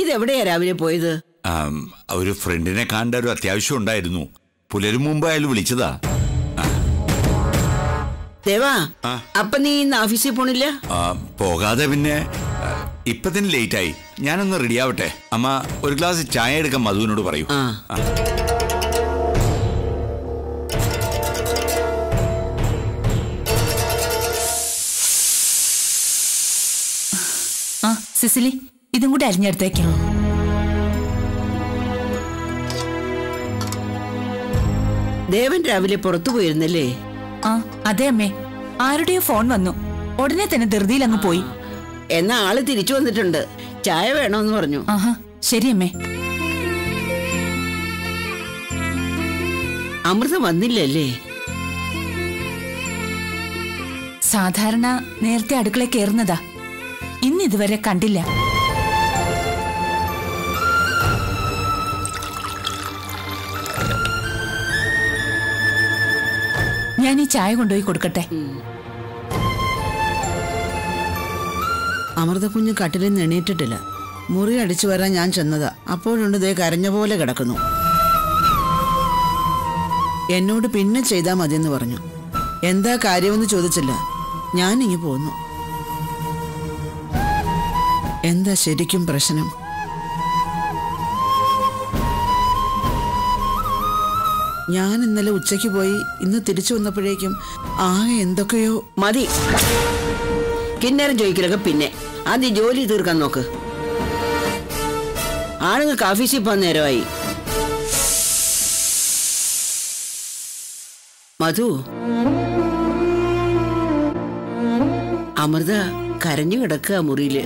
ഇതെവിടെയാ രാവിലെ പോയത് ആം, ഒരു ഫ്രണ്ടിനെ കാണേണ്ട ഒരു അത്യാവശ്യം ഉണ്ടായിരുന്നു പുലരും മുമ്പ് അയാൾ വിളിച്ചതാ ദേവാ ആ. അപ്പൊ നീ ഇന്ന് ഓഫീസിൽ പോണില്ല ആ, പോകാതെ പിന്നെ ആ, ഇപ്പൊ തന്നെ ലേറ്റ് ആയി ഞാനൊന്ന് റെഡി ആവട്ടെ അമ്മ ഒരു ഗ്ലാസ് ചായ എടുക്കാൻ മധുവിനോട് പറയൂ ആ. ആ. ആ സിസിലി ഇതും കൂടി അരിഞ്ഞെടുത്തേക്കാം ദേവൻ രാവിലെ പുറത്തു പോയിരുന്നല്ലേ ആ അതെ അമ്മേ ആരുടെയോ ഫോൺ വന്നു ഉടനെ തന്നെ ധൃതിയിൽ അങ്ങ് പോയി എന്നാ ആള് തിരിച്ചു വന്നിട്ടുണ്ട് ചായ വേണമെന്ന് പറഞ്ഞു ആഹാ ശരി അമ്മേ അമൃത വന്നില്ലല്ലേ സാധാരണ നേരത്തെ അടുക്കള കയറുന്നതാ ഇന്ന് ഇതുവരെ കണ്ടില്ല ഞാൻ ഈ ചായ കൊണ്ടുപോയി കൊടുക്കട്ടെ അമൃത കുഞ്ഞ് കട്ടിലിൽ നിന്ന് എണീറ്റിട്ടില്ല മുറി അടിച്ചു വരാൻ ഞാൻ ചെന്നതാ അപ്പോഴുണ്ട് ദേ കരഞ്ഞ പോലെ കിടക്കുന്നു എന്നോട് പിന്നെ ചെയ്താൽ മതിയെന്ന് പറഞ്ഞു എന്താ കാര്യമെന്ന് ചോദിച്ചില്ല ഞാൻ ഇങ്ങ് പോന്നു എന്താ ശരിക്കും പ്രശ്നം ഞാൻ ഇന്നലെ ഉച്ചയ്ക്ക് പോയി ഇന്ന് തിരിച്ചു വന്നപ്പോഴേക്കും ആകെ എന്തൊക്കെയോ മതി കിന്നേരം ചോദിക്കലൊക്കെ പിന്നെ ആദ്യം ജോലി തീർക്കാൻ നോക്ക് ആണുങ്ങൾക്ക് ഓഫീസിൽ പോകാൻ നേരമായി മധു അമൃത കരഞ്ഞു കിടക്കുക മുറിയില്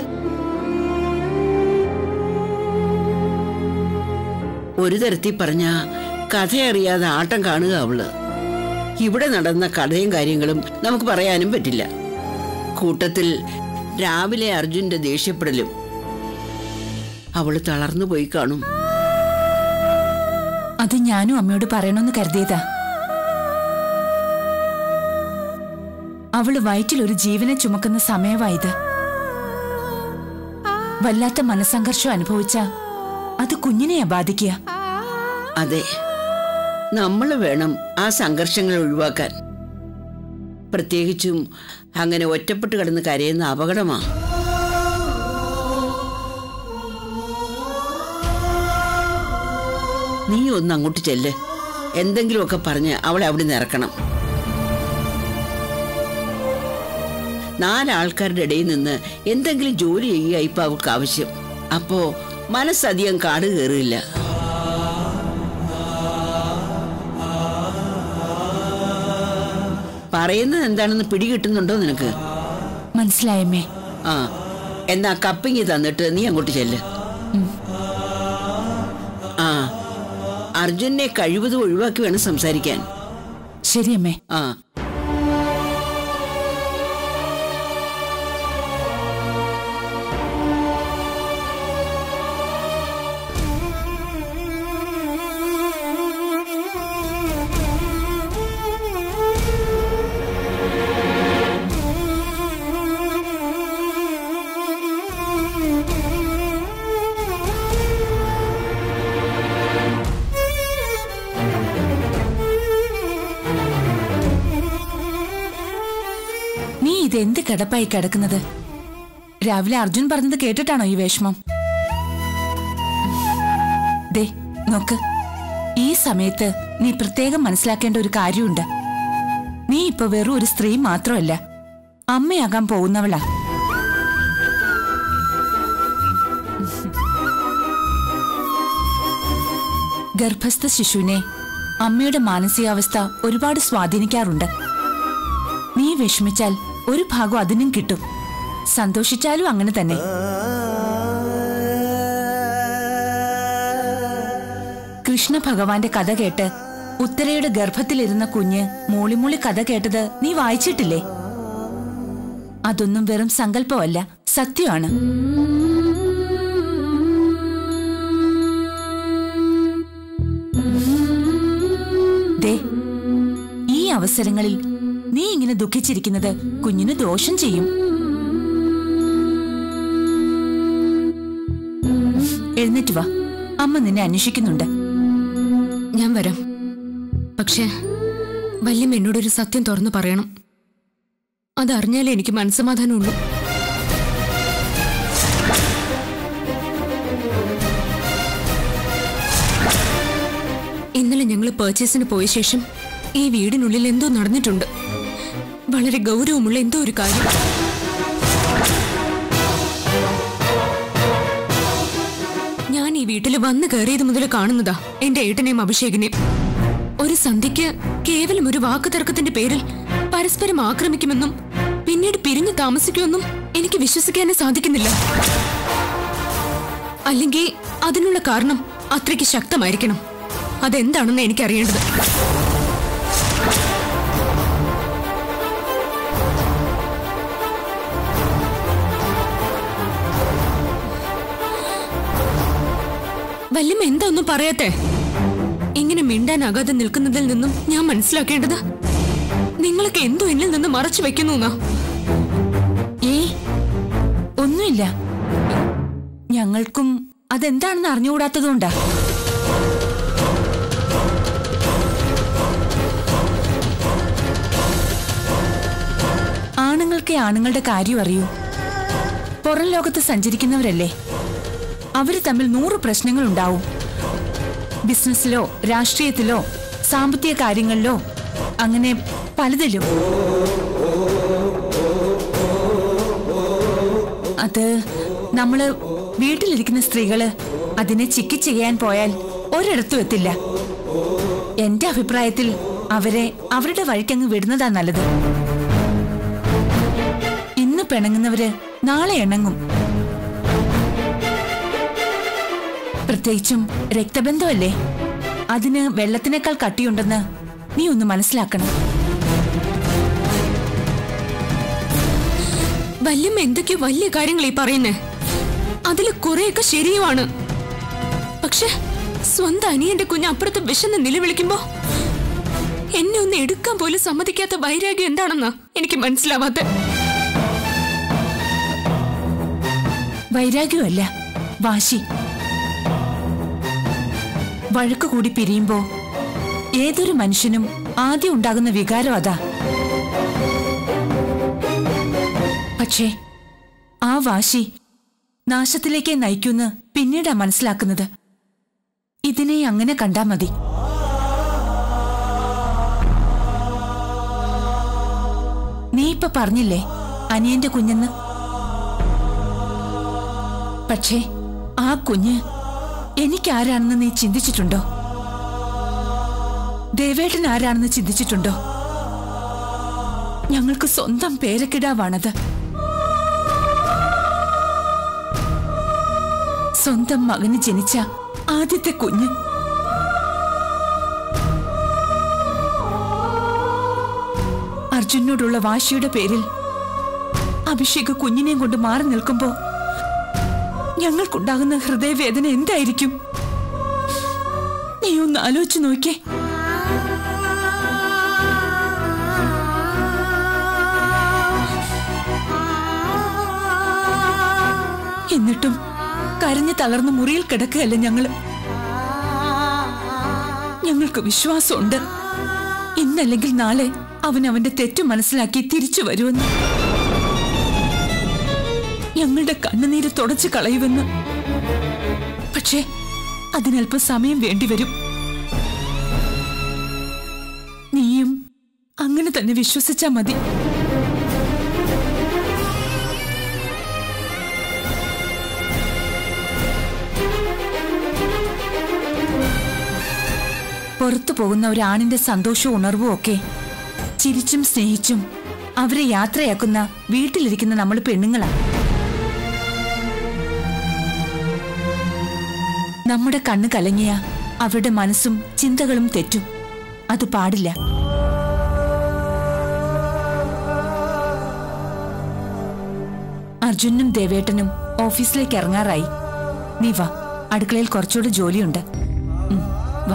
ഒരു തരത്തിൽ പറഞ്ഞ കഥയറിയാതെ ആട്ടം കാണുക അവള് ഇവിടെ നടന്ന കഥയും കാര്യങ്ങളും നമുക്ക് പറയാനും പറ്റില്ല കൂട്ടത്തിൽ രാവിലെ അർജുന്റെ ദേഷ്യപ്പെടലും അവള് തളർന്നു പോയി കാണും അത് ഞാനും അമ്മയോട് പറയണമെന്ന് കരുതിയതാ അവള് വയറ്റിൽ ഒരു ജീവനെ ചുമക്കുന്ന സമയമായത് വല്ലാത്ത മനസ്സംഘർഷം അനുഭവിച്ച അത് കുഞ്ഞിനെയാ ബാധിക്കുക അതെ നമ്മൾ വേണം ആ സംഘർഷങ്ങൾ ഒഴിവാക്കാൻ പ്രത്യേകിച്ചും അങ്ങനെ ഒറ്റപ്പെട്ട് കിടന്ന് കരയുന്ന അപകടമാ നീ ഒന്ന് അങ്ങോട്ട് ചെല്ല് എന്തെങ്കിലുമൊക്കെ പറഞ്ഞ് അവളെ അവിടെ നിന്ന് ഇറക്കണം നാലാൾക്കാരുടെ ഇടയിൽ നിന്ന് എന്തെങ്കിലും ജോലി ചെയ്യുക ഇപ്പൊ അവൾക്ക് ആവശ്യം അപ്പോ മനസ്സധികം കാട് കയറില്ല പറയുന്നത് എന്താണെന്ന് പിടികിട്ടുന്നുണ്ടോ നിനക്ക് മനസ്സിലായമ്മേ ആ എന്നാ കപ്പിങ് തന്നിട്ട് നീ അങ്ങോട്ട് ചെല്ല് ആ അർജുനെ കഴിവതും ഒഴിവാക്കി വേണം സംസാരിക്കാൻ ശരിയമ്മേ ആ നീ ഇതെന്ത് കിടപ്പായി കിടക്കുന്നത് രാവിലെ അർജുൻ പറഞ്ഞത് കേട്ടിട്ടാണോ ഈ വിഷമം ദേ നോക്ക് ഈ സമയത്ത് നീ പ്രത്യേകം മനസ്സിലാക്കേണ്ട ഒരു കാര്യമുണ്ട് നീ ഇപ്പൊ വെറും ഒരു സ്ത്രീ മാത്രമല്ല അമ്മയാകാൻ പോകുന്നവളാ ഗർഭസ്ഥ ശിശുവിനെ അമ്മയുടെ മാനസികാവസ്ഥ ഒരുപാട് സ്വാധീനിക്കാറുണ്ട് നീ വിഷമിച്ചാൽ ഒരു ഭാഗം അതിനും കിട്ടും സന്തോഷിച്ചാലും അങ്ങനെ തന്നെ കൃഷ്ണ ഭഗവാന്റെ കഥ കേട്ട് ഉത്തരയുടെ ഗർഭത്തിലിരുന്ന കുഞ്ഞ് മൂളിമൂളി കഥ കേട്ടത് നീ വായിച്ചിട്ടില്ലേ അതൊന്നും വെറും സങ്കല്പമല്ല സത്യമാണ് ദേ ഈ അവസരങ്ങളിൽ നീ ഇങ്ങനെ ദുഃഖിച്ചിരിക്കുന്നത് കുഞ്ഞിന് ദോഷം ചെയ്യും എഴുന്നേറ്റ് വാ അമ്മ നിന്നെ അന്വേഷിക്കുന്നുണ്ട് ഞാൻ വരാം പക്ഷേ വല്യമ്മ എന്നോടൊരു സത്യം തുറന്നു പറയണം അതറിഞ്ഞാലേ എനിക്ക് മനസ്സമാധാനമുള്ളൂ ഇന്നലെ ഞങ്ങൾ പർച്ചേസിന് പോയ ശേഷം ഈ വീടിനുള്ളിൽ എന്തോ നടന്നിട്ടുണ്ട് വളരെ ഗൗരവമുള്ള എന്തോ ഒരു കാര്യം ഞാൻ ഈ വീട്ടിൽ വന്നു കയറിയത് മുതൽ കാണുന്നതാ എന്റെ ഏട്ടനെയും അഭിഷേകിനെയും ഒരു സന്ധ്യയ്ക്ക് കേവലം ഒരു വാക്ക് തർക്കത്തിന്റെ പേരിൽ പരസ്പരം ആക്രമിക്കുമെന്നും പിന്നീട് പിരിഞ്ഞു താമസിക്കുമെന്നും എനിക്ക് വിശ്വസിക്കാനേ സാധിക്കുന്നില്ല അല്ലെങ്കിൽ അതിനുള്ള കാരണം അത്രയ്ക്ക് ശക്തമായിരിക്കണം അതെന്താണെന്ന് എനിക്കറിയേണ്ടത് വല്യമ്മ എന്താ ഒന്നും പറയാത്തെ ഇങ്ങനെ മിണ്ടാനാകാതെ നിൽക്കുന്നതിൽ നിന്നും ഞാൻ മനസ്സിലാക്കേണ്ടത് നിങ്ങളൊക്കെ എന്തോ എന്നിൽ നിന്ന് മറച്ചു വെക്കുന്നു എന്നാ ഏയ് ഒന്നുമില്ല ഞങ്ങൾക്കും അതെന്താണെന്ന് അറിഞ്ഞുകൂടാത്തതുകൊണ്ടാ ആണുങ്ങൾക്ക് ആണുങ്ങളുടെ കാര്യം അറിയൂ പുറം ലോകത്ത് സഞ്ചരിക്കുന്നവരല്ലേ അവര് തമ്മിൽ നൂറ് പ്രശ്നങ്ങൾ ഉണ്ടാവും ബിസിനസ്സിലോ രാഷ്ട്രീയത്തിലോ സാമ്പത്തിക കാര്യങ്ങളിലോ അങ്ങനെ പലതിലും അത് നമ്മള് വീട്ടിലിരിക്കുന്ന സ്ത്രീകള് അതിനെ ചിക്കി ചെയ്യാൻ പോയാൽ ഒരിടത്തും എത്തില്ല എന്റെ അഭിപ്രായത്തിൽ അവരെ അവരുടെ വഴിക്കങ്ങ് വിടുന്നതാ നല്ലത് ഇന്ന് പിണങ്ങുന്നവര് നാളെ ഇണങ്ങും പ്രത്യേകിച്ചും രക്തബന്ധമല്ലേ അതിന് വെള്ളത്തിനേക്കാൾ കട്ടിയുണ്ടെന്ന് നീ ഒന്ന് മനസ്സിലാക്കണം വല്യമ്മ എന്തൊക്കെയോ വലിയ കാര്യങ്ങൾ ഈ പറയുന്നേ അതിൽ കുറെയൊക്കെ ശരിയുമാണ് പക്ഷെ സ്വന്തം അനിയന്റെ കുഞ്ഞ് അപ്പുറത്ത് വിശന്ന് നിലവിളിക്കുമ്പോ എന്നെ ഒന്ന് എടുക്കാൻ പോലും സമ്മതിക്കാത്ത വൈരാഗ്യം എന്താണെന്നാ എനിക്ക് മനസ്സിലാവാത്ത വൈരാഗ്യമല്ല വാശി വഴക്ക് കൂടി പിരിയുമ്പോ ഏതൊരു മനുഷ്യനും ആദ്യം ഉണ്ടാകുന്ന വികാരം അതാ പക്ഷേ ആ വാശി നാശത്തിലേക്ക് നയിക്കുന്ന് പിന്നീടാ മനസ്സിലാക്കുന്നത് ഇതിനെ അങ്ങനെ കണ്ടാ മതി നീ ഇപ്പൊ പറഞ്ഞില്ലേ അനിയന്റെ കുഞ്ഞെന്ന് പക്ഷേ ആ കുഞ്ഞ് എനിക്കാരാണെന്ന് നീ ചിന്തിച്ചിട്ടുണ്ടോ ദേവേട്ടൻ ആരാണെന്ന് ചിന്തിച്ചിട്ടുണ്ടോ ഞങ്ങൾക്ക് സ്വന്തം പേരക്കിടാവാണത് സ്വന്തം മകന് ജനിച്ച ആദ്യത്തെ കുഞ്ഞ് അർജുനോടുള്ള വാശിയുടെ പേരിൽ അഭിഷേക് കുഞ്ഞിനെയും കൊണ്ട് മാറി നിൽക്കുമ്പോ ഞങ്ങൾക്കുണ്ടാകുന്ന ഹൃദയവേദന എന്തായിരിക്കും നീ ഒന്ന് ആലോചിച്ചു നോക്കേ എന്നിട്ടും കരഞ്ഞു തളർന്ന് മുറിയിൽ കിടക്കുകയല്ല ഞങ്ങള് ഞങ്ങൾക്ക് വിശ്വാസമുണ്ട് ഇന്നല്ലെങ്കിൽ നാളെ അവൻ അവന്റെ തെറ്റു മനസ്സിലാക്കി തിരിച്ചു വരുമെന്ന് ഞങ്ങളുടെ കണ്ണുനീര് തുടച്ചു കളയുമെന്ന് പക്ഷേ അതിനല്പം സമയം വേണ്ടിവരും നീയും അങ്ങനെ തന്നെ വിശ്വസിച്ചാ മതി പുറത്തു പോകുന്ന ഒരാണിന്റെ സന്തോഷവും ഉണർവും ഒക്കെ ചിരിച്ചും സ്നേഹിച്ചും അവരെ യാത്രയാക്കുന്ന വീട്ടിലിരിക്കുന്ന നമ്മൾ പെണ്ണുങ്ങളാ നമ്മുടെ കണ്ണ് കലങ്ങിയ അവരുടെ മനസ്സും ചിന്തകളും തെറ്റും അത് പാടില്ല അർജുനും ദേവേട്ടനും ഓഫീസിലേക്ക് ഇറങ്ങാറായി നീ വാ അടുക്കളയിൽ കുറച്ചുകൂടി ജോലിയുണ്ട് ഉം, വാ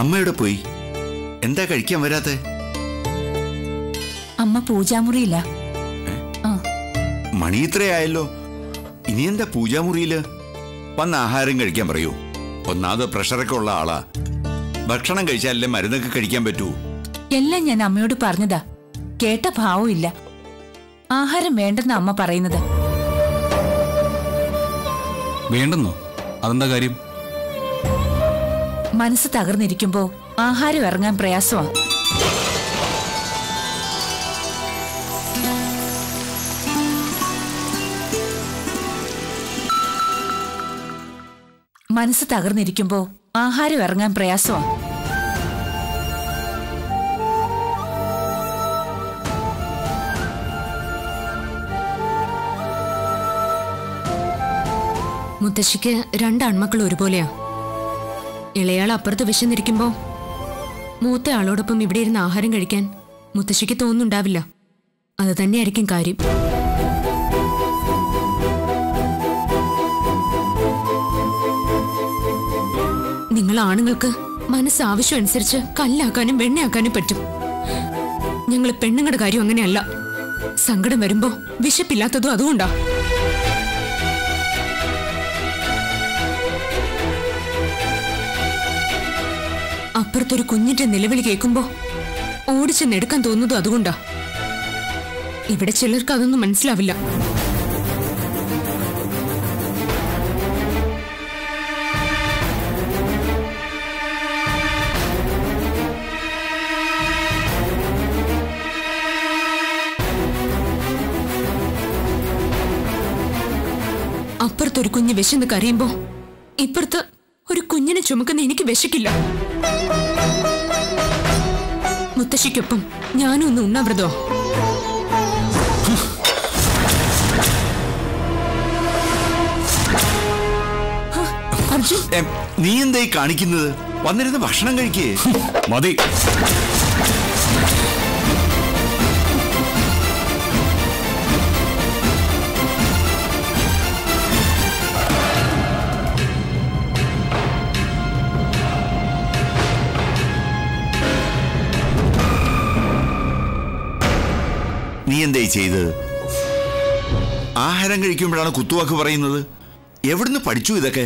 അമ്മയുടെ പോയി എന്താ കഴിക്കാൻ വരാത്തെ അമ്മ പൂജാമുറിയില്ല ആ മണി ഇത്രയായല്ലോ ഇനി എന്താ പൂജാമുറിയില് വന്ന് ആഹാരം കഴിക്കാൻ പറയൂ ഒന്നാമത് പ്രഷറൊക്കെ ഉള്ള ആളാ ഭക്ഷണം കഴിച്ചാലല്ലേ മരുന്നൊക്കെ കഴിക്കാൻ പറ്റൂ എല്ലാം ഞാൻ അമ്മയോട് പറഞ്ഞതാ കേട്ട ഭാവവും ഇല്ല ആഹാരം വേണ്ടെന്ന അമ്മ പറയുന്നത് വേണ്ടെന്നോ അതെന്താ കാര്യം മനസ്സ് തകർന്നിരിക്കുമ്പോ ആഹാരം ഇറങ്ങാൻ പ്രയാസമാ മനസ്സ് തകർന്നിരിക്കുമ്പോ ആഹാരം ഇറങ്ങാൻ പ്രയാസമാ മുത്തശ്ശിക്ക് രണ്ട് ആൺമക്കൾ ഒരുപോലെയാ ഇളയാൾ അപ്പുറത്ത് വിശന്നിരിക്കുമ്പോ മൂത്ത ആളോടൊപ്പം ഇവിടെ ഇരുന്ന് ആഹാരം കഴിക്കാൻ മുത്തശ്ശിക്ക് തോന്നുന്നുണ്ടാവില്ല അത് തന്നെയായിരിക്കും കാര്യം നിങ്ങൾ ആണുങ്ങൾക്ക് മനസ്സ് ആവശ്യം അനുസരിച്ച് കല്ലാക്കാനും വെണ്ണയാക്കാനും പറ്റും ഞങ്ങൾ പെണ്ണുങ്ങളുടെ കാര്യം അങ്ങനെയല്ല സങ്കടം വരുമ്പോ വിശപ്പില്ലാത്തതും അതുകൊണ്ടാ അപ്പുറത്തൊരു കുഞ്ഞിന്റെ നിലവിളി കേൾക്കുമ്പോ ഓടിച്ചെന്ന് എടുക്കാൻ തോന്നുന്നതും അതുകൊണ്ടാ ഇവിടെ ചിലർക്ക് അതൊന്നും മനസ്സിലാവില്ല അപ്പുറത്തൊരു കുഞ്ഞ് വിശന്ന് കരയുമ്പോ ഇപ്പുറത്ത് ഒരു കുഞ്ഞിനെ ചുമക്കുന്ന എനിക്ക് വിശക്കില്ല മുത്തശ്ശിക്കൊപ്പം ഞാനും ഒന്ന് ഉണ്ണാവ്രതോ അർജുൻ എം, നീ എന്തായി കാണിക്കുന്നത് വന്നിരുന്ന് ഭക്ഷണം കഴിക്കേ മതി നീ എന്തായി ചെയ്തത് ആഹാരം കഴിക്കുമ്പോഴാണ് കുത്തുവാക്ക് പറയുന്നത് എവിടുന്ന് പഠിച്ചു ഇതൊക്കെ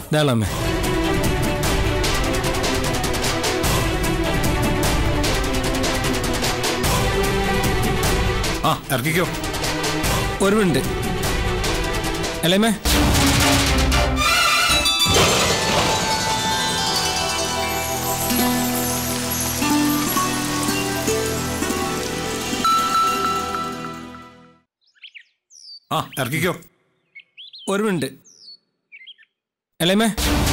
ഇതാളമ്മേ ആ ഇറക്കിക്കോ ഒരു മിനിറ്റ് അല്ലേമ്മേ ആ ഇറക്കിക്കോ ഒരു മിനിറ്റ് അല്ലേമ്മേ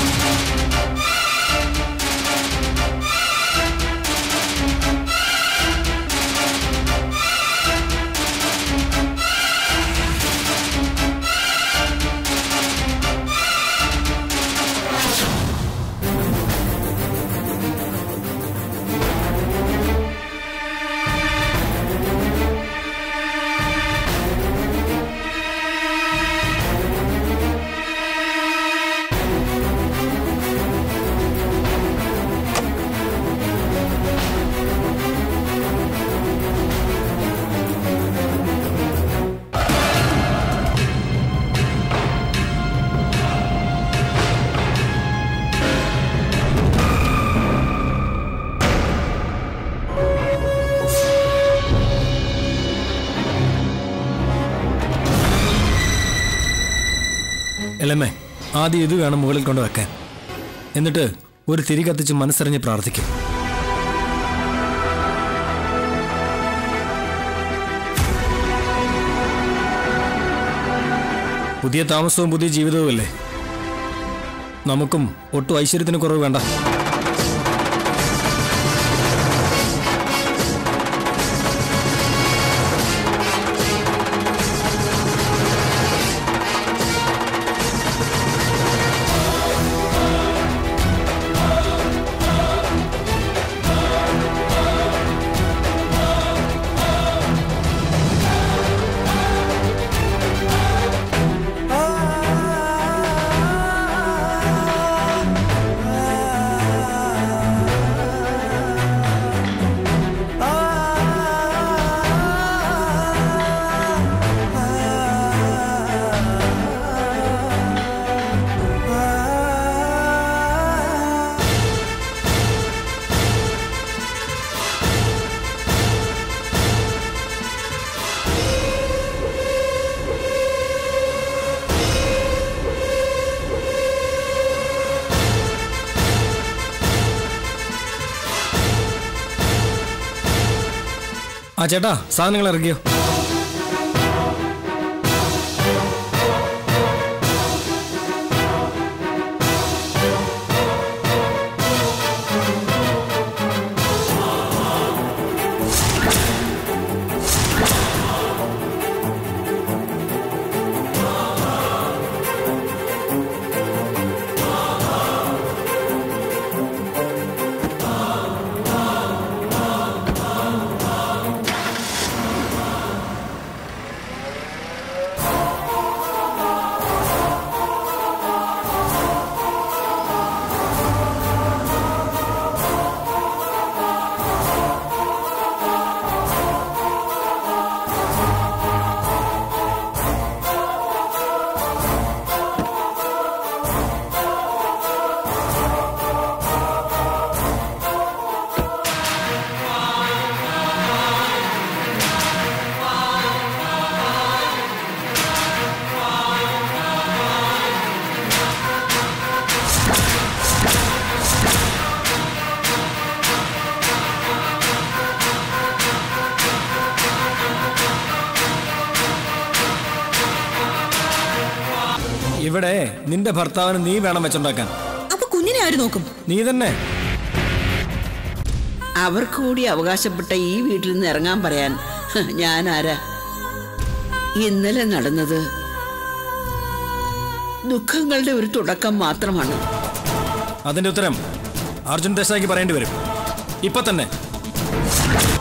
എലമ്മേ ആദ്യം ഇത് വേണം മുകളിൽ കൊണ്ട് വെക്കാൻ എന്നിട്ട് ഒരു തിരി കത്തിച്ച് മനസ്സറിഞ്ഞ് പ്രാർത്ഥിക്കും പുതിയ താമസവും പുതിയ ജീവിതവും അല്ലേ നമുക്കും ഒട്ടും ഐശ്വര്യത്തിന് കുറവ് വേണ്ട ആ ചേട്ടാ സാധനങ്ങൾ ഇറക്കിയോ ഇവിടെ നിന്റെ ഭർത്താവിന് നീ വേണം വെച്ചുണ്ടാക്കാൻ അപ്പൊ കുഞ്ഞിനെ ആര് നോക്കും നീ തന്നെ അവർക്ക് കൂടി അവകാശപ്പെട്ട ഈ വീട്ടിൽ നിന്ന് ഇറങ്ങാൻ പറയാൻ ഹ്, ഞാൻ ആരാ ഇന്നലെ നടന്നത് ദുഃഖങ്ങളുടെ ഒരു തുടക്കം മാത്രമാണ് അതിന്റെ ഉത്തരം അർജുൻ ദേശായിക്ക് പറയേണ്ടി വരും ഇപ്പൊ തന്നെ